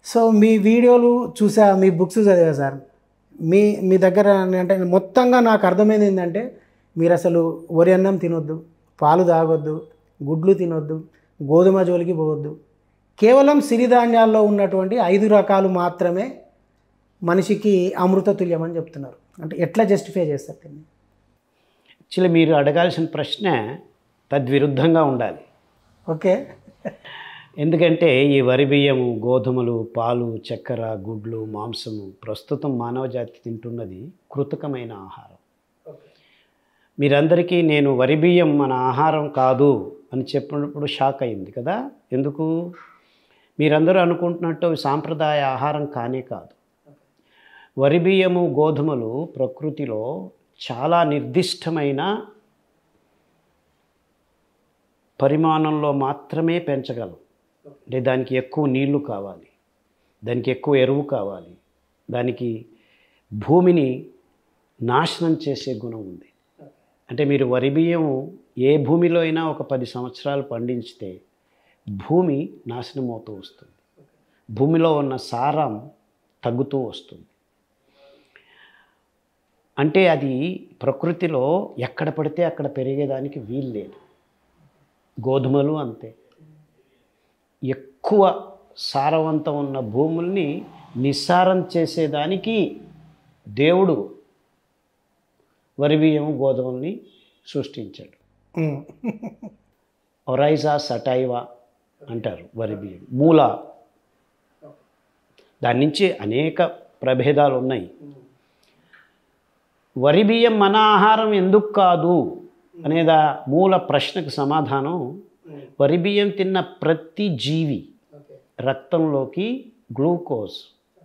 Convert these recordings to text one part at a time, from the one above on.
So మీ వీడియోలు చూసా మీ books చదివా సార్ మీ మీ దగ్గర అంటే మొత్తంగా నాకు అర్థమైంది ఏంటంటే మీరు అసలు వరి అన్నం తినొద్దు పాలు తాగొద్దు గుడ్లు తినొద్దు గోధుమ జోలికి పోవద్దు కేవలం సిరిధాన్యాల్లో ఉన్నటువంటి ఐదు రకాలు మాత్రమే మనిషికి అమృత తుల్యం అని చెప్తున్నారు అంటే ఎట్లా జస్టిఫై చేస్తారు దీన్ని యాక్చువల్లీ మీరు అడగాల్సిన ప్రశ్న తద్విరుద్ధంగా ఉండాలి ఓకే ఎందుకంటే ఈ వరి బియ్యము గోధుమలు పాలు చక్కెర గుడ్లు మాంసము ప్రస్తుతం మానవ జాతి తింటున్నది కృతకమైన ఆహారం మీరందరికీ నేను వరి బియ్యం మన ఆహారం కాదు అని చెప్పినప్పుడు షాక్ అయింది కదా ఎందుకు మీరందరూ అనుకుంటున్నట్టు అవి సాంప్రదాయ ఆహారం కానే కాదు వరి బియ్యము గోధుమలు ప్రకృతిలో చాలా నిర్దిష్టమైన పరిమాణంలో మాత్రమే పెంచగలం అంటే దానికి ఎక్కువ నీళ్లు కావాలి దానికి ఎక్కువ ఎరువు కావాలి దానికి భూమిని నాశనం చేసే గుణం ఉంది అంటే మీరు వరి బియ్యం ఏ భూమిలో అయినా ఒక పది సంవత్సరాలు పండించితే భూమి నాశనం అవుతూ వస్తుంది భూమిలో ఉన్న సారం తగ్గుతూ వస్తుంది అంటే అది ప్రకృతిలో ఎక్కడ పడితే అక్కడ పెరిగేదానికి వీలు లేదు గోధుమలు అంతే ఎక్కువ సారవంతం ఉన్న భూముల్ని నిస్సారం చేసేదానికి దేవుడు వరి బియ్యం గోధుమల్ని సృష్టించాడు ఉమ్. ఒరైజా సటైవా అంటారు వరి బియ్యం మూల దాని నుంచి అనేక ప్రభేదాలు ఉన్నాయి వరి బియ్యం మన ఆహారం ఎందుకు కాదు అనేదా మూల ప్రశ్నకు సమాధానం వరి బియ్యం తిన్న ప్రతి జీవి రక్తంలోకి గ్లూకోజ్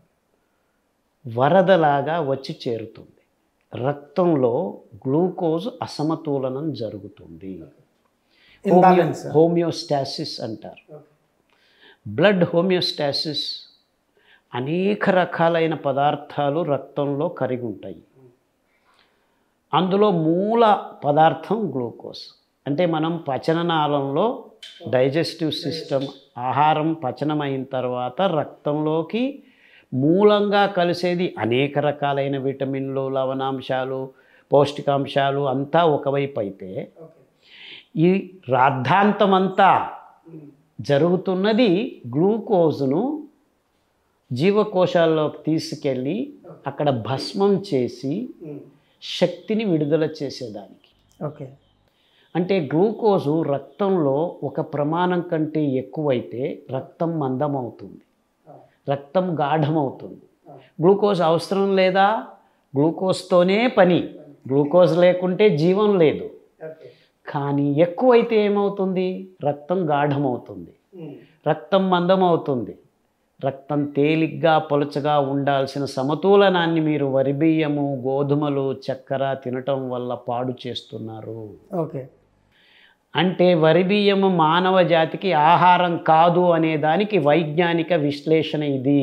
వరదలాగా వచ్చి చేరుతుంది రక్తంలో గ్లూకోజ్ అసమతులనం జరుగుతుంది Imbalance. హోమియోస్టాసిస్ అంటారు బ్లడ్ హోమియోస్టాసిస్ అనేక రకాలైన పదార్థాలు రక్తంలో కరిగి ఉంటాయి అందులో మూల పదార్థం గ్లూకోజ్ అంటే మనం పచననాళంలో డైజెస్టివ్ సిస్టమ్ ఆహారం పచనమైన తర్వాత రక్తంలోకి మూలంగా కలిసేది అనేక రకాలైన విటమిన్లు లవణాంశాలు పౌష్టికాంశాలు అంతా ఒకవైపు అయితే ఈ రాద్ధాంతమంతా జరుగుతున్నది గ్లూకోజ్ను జీవకోశాల్లోకి తీసుకెళ్ళి అక్కడ భస్మం చేసి శక్తిని విడుదల చేసేదానికి ఓకే అంటే గ్లూకోజు రక్తంలో ఒక ప్రమాణం కంటే ఎక్కువైతే రక్తం మందమవుతుంది రక్తం గాఢమవుతుంది గ్లూకోజ్ అవసరం లేదా గ్లూకోజ్తోనే పని గ్లూకోజ్ లేకుంటే జీవం లేదు కానీ ఎక్కువైతే ఏమవుతుంది రక్తం గాఢమవుతుంది రక్తం మందమవుతుంది రక్తం తేలిగ్గా పలుచగా ఉండాల్సిన సమతూలనాన్ని మీరు వరి బియ్యము గోధుమలు చక్కెర తినటం వల్ల పాడు చేస్తున్నారు ఓకే అంటే వరి బియ్యము మానవ జాతికి ఆహారం కాదు అనే దానికి వైజ్ఞానిక విశ్లేషణ ఇది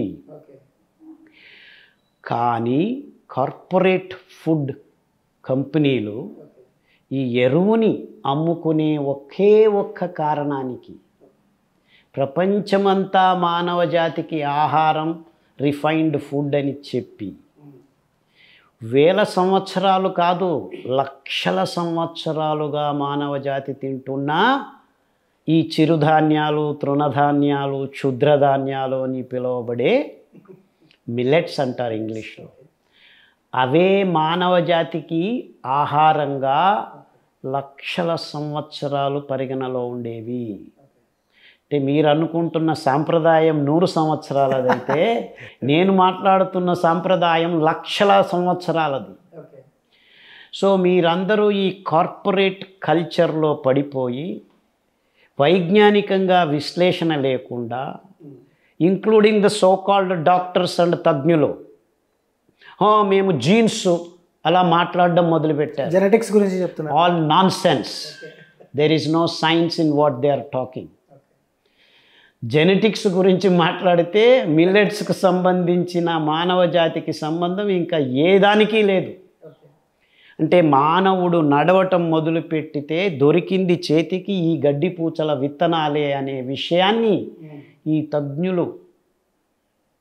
కానీ కార్పొరేట్ ఫుడ్ కంపెనీలు ఈ ఎరువుని అమ్ముకునే ఒకే ఒక్క కారణానికి ప్రపంచమంతా మానవ జాతికి ఆహారం రిఫైన్డ్ ఫుడ్ అని చెప్పి వేల సంవత్సరాలు కాదు లక్షల సంవత్సరాలుగా మానవ జాతి తింటున్న ఈ చిరుధాన్యాలు తృణధాన్యాలు క్షుద్రధాన్యాలు అని పిలువబడే మిల్లెట్స్ అంటారు ఇంగ్లీష్లో అవే మానవ జాతికి ఆహారంగా లక్షల సంవత్సరాలు పరిగణలో ఉండేవి అంటే మీరు అనుకుంటున్న సాంప్రదాయం నూరు సంవత్సరాలదైతే నేను మాట్లాడుతున్న సాంప్రదాయం లక్షల సంవత్సరాలది సో మీరందరూ ఈ కార్పొరేట్ కల్చర్లో పడిపోయి వైజ్ఞానికంగా విశ్లేషణ లేకుండా including the so called doctors and తజ్ఞులు "ఆ, మేము జీన్స్ అలా మాట్లాడడం మొదలుపెట్టారు జెనెటిక్స్ గురించి చెప్తున్నారు all nonsense there is no science in what they are talking genetics గురించి మాట్లాడితే మిల్లెట్స్కి సంబంధించిన మానవ జాతికి సంబంధం ఇంకా ఏ దానికి లేదు అంటే మానవుడు నడవటం మొదలుపెట్టితే దొరికింది చేతికి ఈ గడ్డి పూచల విత్తనాలే అనే విషయాన్ని ఈ తజ్ఞులు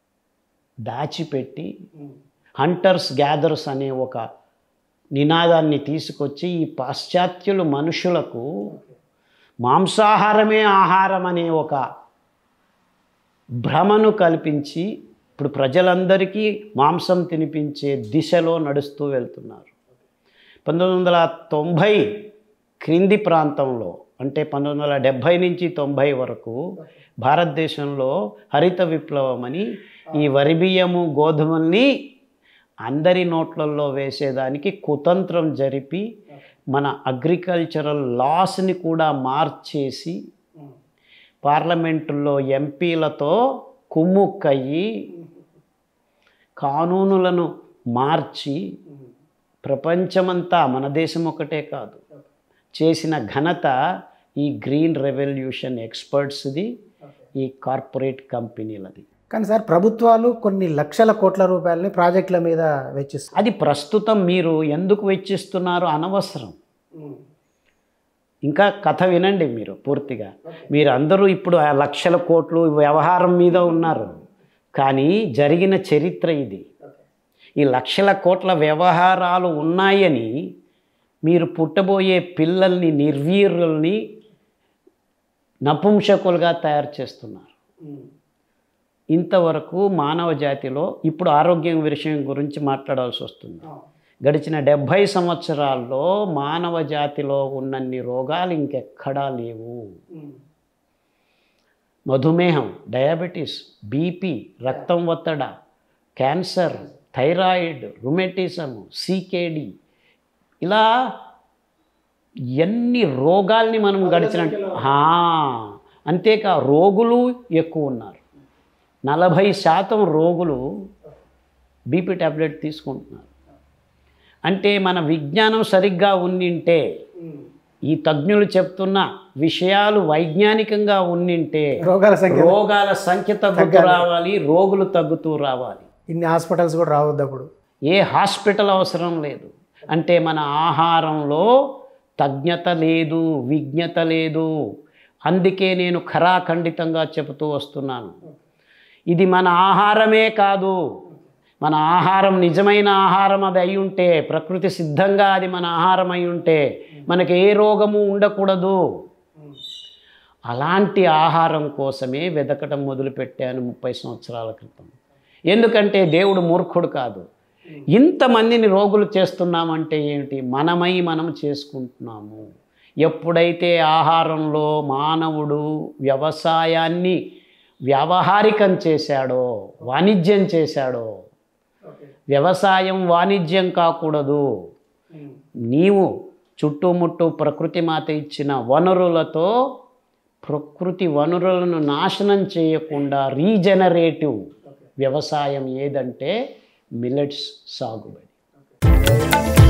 దాచిపెట్టి హంటర్స్ గ్యాదర్స్ అనే ఒక నినాదాన్ని తీసుకొచ్చి ఈ పాశ్చాత్యులు మనుషులకు మాంసాహారమే ఆహారం అనే ఒక భ్రమను కల్పించి ఇప్పుడు ప్రజలందరికీ మాంసం తినిపించే దిశలో నడుస్తూ వెళ్తున్నారు పంతొమ్మిది వందల తొంభై క్రింది ప్రాంతంలో అంటే పంతొమ్మిది వందల డెబ్భై నుంచి తొంభై వరకు భారతదేశంలో హరిత విప్లవం అని ఈ వరి బియ్యము గోధుమల్ని అందరి నోట్లలో వేసేదానికి కుతంత్రం జరిపి మన అగ్రికల్చరల్ లాస్ని కూడా మార్చేసి పార్లమెంటుల్లో ఎంపీలతో కుమ్ముక్కయ్యి కానూనులను మార్చి ప్రపంచమంతా మన దేశం ఒకటే కాదు చేసిన ఘనత ఈ గ్రీన్ రెవల్యూషన్ ఎక్స్పర్ట్స్ది ఈ కార్పొరేట్ కంపెనీలది కానీ సార్ ప్రభుత్వాలు కొన్ని లక్షల కోట్ల రూపాయలని ప్రాజెక్టుల మీద వెచ్చిస్తారు అది ప్రస్తుతం మీరు ఎందుకు వెచ్చిస్తున్నారో అనవసరం ఇంకా కథ వినండి మీరు పూర్తిగా మీరు అందరూ ఇప్పుడు ఆ లక్షల కోట్లు వ్యవహారం మీద ఉన్నారు కానీ జరిగిన చరిత్ర ఇది ఈ లక్షల కోట్ల వ్యవహారాలు ఉన్నాయని మీరు పుట్టబోయే పిల్లల్ని నిర్వీర్యుల్ని నపుంసకులుగా తయారు చేస్తున్నారు ఇంతవరకు మానవ జాతిలో ఇప్పుడు ఆరోగ్యం విషయం గురించి మాట్లాడాల్సి వస్తుంది గడిచిన డెబ్భై సంవత్సరాల్లో మానవ జాతిలో ఉన్నన్ని రోగాలు ఇంకెక్కడా లేవు మధుమేహం డయాబెటీస్ బీపీ రక్తం ఒత్తడ క్యాన్సర్ థైరాయిడ్ రుమెటిజం సీకేడి ఇలా ఎన్ని రోగాల్ని మనం గడిచిన ఆ, అంతేకా రోగులు ఎక్కువ ఉన్నారు నలభై శాతం రోగులు బీపీ ట్యాబ్లెట్ తీసుకుంటున్నారు అంటే మన విజ్ఞానం సరిగ్గా ఉన్నింటే ఈ తజ్ఞులు చెప్తున్న విషయాలు వైజ్ఞానికంగా ఉన్నింటే రోగాల సంఖ్య రోగాల సంఖ్య తగ్గుతూ రావాలి రోగులు తగ్గుతూ రావాలి ఇన్ని హాస్పిటల్స్ కూడా రావద్దు అప్పుడు ఏ హాస్పిటల్ అవసరం లేదు అంటే మన ఆహారంలో తజ్ఞత లేదు విజ్ఞత లేదు అందుకే నేను ఖరాఖండితంగా చెబుతూ వస్తున్నాను ఇది మన ఆహారమే కాదు మన ఆహారం నిజమైన ఆహారం అది అయి ఉంటే ప్రకృతి సిద్ధంగా అది మన ఆహారం అయి ఉంటే మనకి ఏ రోగము ఉండకూడదు అలాంటి ఆహారం కోసమే వెదకటం మొదలుపెట్టాను ముప్పై సంవత్సరాల క్రితం ఎందుకంటే దేవుడు మూర్ఖుడు కాదు ఇంతమందిని రోగులు చేస్తున్నామంటే ఏమిటి మనమై మనం చేసుకుంటున్నాము ఎప్పుడైతే ఆహారంలో మానవుడు వ్యవసాయాన్ని వ్యావహారికం చేశాడో వాణిజ్యం చేశాడో వ్యవసాయం వాణిజ్యం కాకూడదు నీవు చుట్టుముట్టు ప్రకృతి మాత ఇచ్చిన వనరులతో ప్రకృతి వనరులను నాశనం చేయకుండా రీజనరేటివ్ వ్యవసాయం ఏదంటే మిల్లెట్స్ సాగుబడి